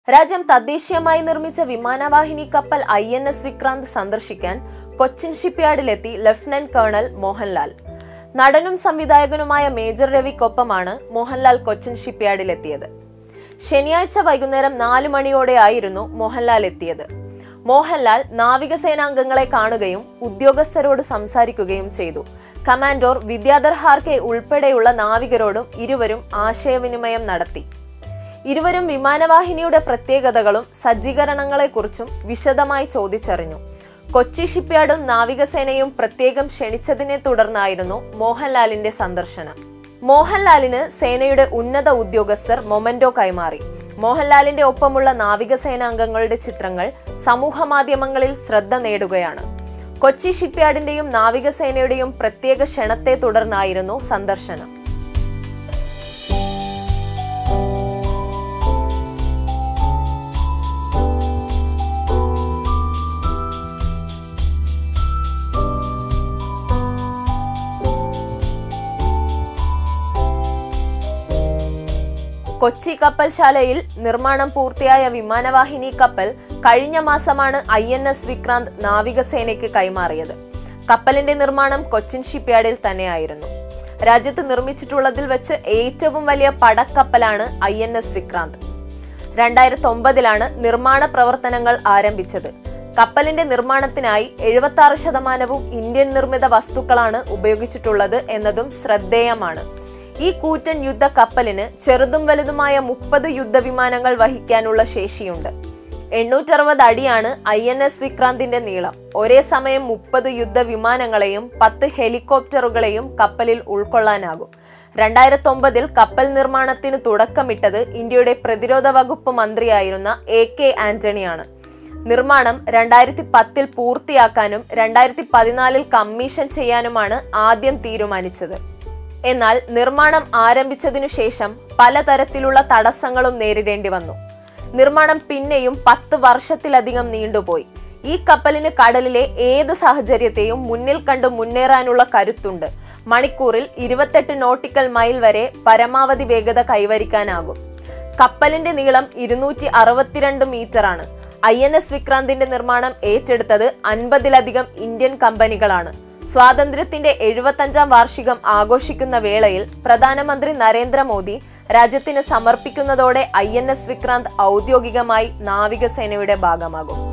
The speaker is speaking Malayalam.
രാജ്യം തദ്ദേശീയമായി നിർമ്മിച്ച വിമാനവാഹിനി കപ്പൽ ഐ എൻ എസ് വിക്രാന്ത് സന്ദർശിക്കാൻ കൊച്ചിൻ ഷിപ്പ്യാർഡിലെത്തി ലഫ്റ്റനന്റ് കേണൽ മോഹൻലാൽ നടനും സംവിധായകനുമായ മേജർ രവിക്കൊപ്പമാണ് മോഹൻലാൽ കൊച്ചിൻ ഷിപ്പ്യാർഡിലെത്തിയത് ശനിയാഴ്ച വൈകുന്നേരം നാല് മണിയോടെയായിരുന്നു മോഹൻലാൽ എത്തിയത് മോഹൻലാൽ നാവികസേനാംഗങ്ങളെ കാണുകയും ഉദ്യോഗസ്ഥരോട് സംസാരിക്കുകയും ചെയ്തു കമാൻഡോർ വിദ്യാധർ ഹാർക്കെ ഉൾപ്പെടെയുള്ള നാവികരോടും ഇരുവരും ആശയവിനിമയം നടത്തി ഇരുവരും വിമാനവാഹിനിയുടെ പ്രത്യേകതകളും സജ്ജീകരണങ്ങളെക്കുറിച്ചും വിശദമായി ചോദിച്ചറിഞ്ഞു കൊച്ചി ഷിപ്പ്യാർഡും നാവികസേനയും പ്രത്യേകം ക്ഷണിച്ചതിനെ തുടർന്നായിരുന്നു മോഹൻലാലിന്റെ സന്ദർശനം മോഹൻലാലിന് സേനയുടെ ഉന്നത ഉദ്യോഗസ്ഥർ മൊമന്റോ കൈമാറി മോഹൻലാലിന്റെ ഒപ്പമുള്ള നാവികസേനാംഗങ്ങളുടെ ചിത്രങ്ങൾ സമൂഹ മാധ്യമങ്ങളിൽ ശ്രദ്ധ നേടുകയാണ് കൊച്ചി ഷിപ്പ്യാർഡിന്റെയും നാവികസേനയുടെയും പ്രത്യേക ക്ഷണത്തെ തുടർന്നായിരുന്നു സന്ദർശനം കൊച്ചി കപ്പൽശാലയിൽ നിർമ്മാണം പൂർത്തിയായ വിമാനവാഹിനി കപ്പൽ കഴിഞ്ഞ മാസമാണ് ഐ എൻ എസ് വിക്രാന്ത് നാവികസേനയ്ക്ക് കൈമാറിയത് കപ്പലിന്റെ നിർമ്മാണം കൊച്ചിൻ ഷിപ്പ്യാർഡിൽ തന്നെയായിരുന്നു രാജ്യത്ത് നിർമ്മിച്ചിട്ടുള്ളതിൽ വെച്ച് ഏറ്റവും വലിയ പടക്കപ്പലാണ് ഐ എൻ എസ് വിക്രാന്ത് രണ്ടായിരത്തി ഒമ്പതിലാണ് നിർമ്മാണ പ്രവർത്തനങ്ങൾ ആരംഭിച്ചത് കപ്പലിന്റെ നിർമ്മാണത്തിനായി എഴുപത്തി ആറ് ശതമാനവും ഇന്ത്യൻ നിർമ്മിത വസ്തുക്കളാണ് ഉപയോഗിച്ചിട്ടുള്ളത് എന്നതും ശ്രദ്ധേയമാണ് ഈ കൂറ്റൻ യുദ്ധ കപ്പലിന് ചെറുതും വലുതുമായ മുപ്പത് യുദ്ധവിമാനങ്ങൾ വഹിക്കാനുള്ള ശേഷിയുണ്ട് എണ്ണൂറ്ററുപത് അടിയാണ് ഐ എൻ എസ് വിക്രാന്തിന്റെ നീളം ഒരേ സമയം മുപ്പത് യുദ്ധവിമാനങ്ങളെയും പത്ത് ഹെലികോപ്റ്ററുകളെയും കപ്പലിൽ ഉൾക്കൊള്ളാനാകും രണ്ടായിരത്തി ഒമ്പതിൽ കപ്പൽ നിർമ്മാണത്തിന് തുടക്കമിട്ടത് ഇന്ത്യയുടെ പ്രതിരോധ വകുപ്പ് മന്ത്രിയായിരുന്ന എ കെ ആന്റണിയാണ് നിർമ്മാണം രണ്ടായിരത്തി പത്തിൽ പൂർത്തിയാക്കാനും രണ്ടായിരത്തി പതിനാലിൽ കമ്മീഷൻ ചെയ്യാനുമാണ് ആദ്യം തീരുമാനിച്ചത് എന്നാൽ നിർമ്മാണം ആരംഭിച്ചതിനു ശേഷം പലതരത്തിലുള്ള തടസ്സങ്ങളും നേരിടേണ്ടി വന്നു നിർമ്മാണം പിന്നെയും പത്ത് വർഷത്തിലധികം നീണ്ടുപോയി ഈ കപ്പലിന് കടലിലെ ഏത് സാഹചര്യത്തെയും മുന്നിൽ കണ്ട് മുന്നേറാനുള്ള കരുത്തുണ്ട് മണിക്കൂറിൽ ഇരുപത്തെട്ട് നോട്ടിക്കൽ മൈൽ വരെ പരമാവധി വേഗത കൈവരിക്കാനാകും കപ്പലിന്റെ നീളം ഇരുന്നൂറ്റി അറുപത്തിരണ്ട് മീറ്ററാണ് ഐ എൻ എസ് വിക്രാന്തിന്റെ നിർമ്മാണം ഏറ്റെടുത്തത് അൻപതിലധികം ഇന്ത്യൻ കമ്പനികളാണ് സ്വാതന്ത്ര്യത്തിന്റെ എഴുപത്തഞ്ചാം വാർഷികം ആഘോഷിക്കുന്ന വേളയിൽ പ്രധാനമന്ത്രി നരേന്ദ്രമോദി രാജ്യത്തിന് സമർപ്പിക്കുന്നതോടെ ഐ എൻ എസ് വിക്രാന്ത് ഔദ്യോഗികമായി നാവികസേനയുടെ ഭാഗമാകും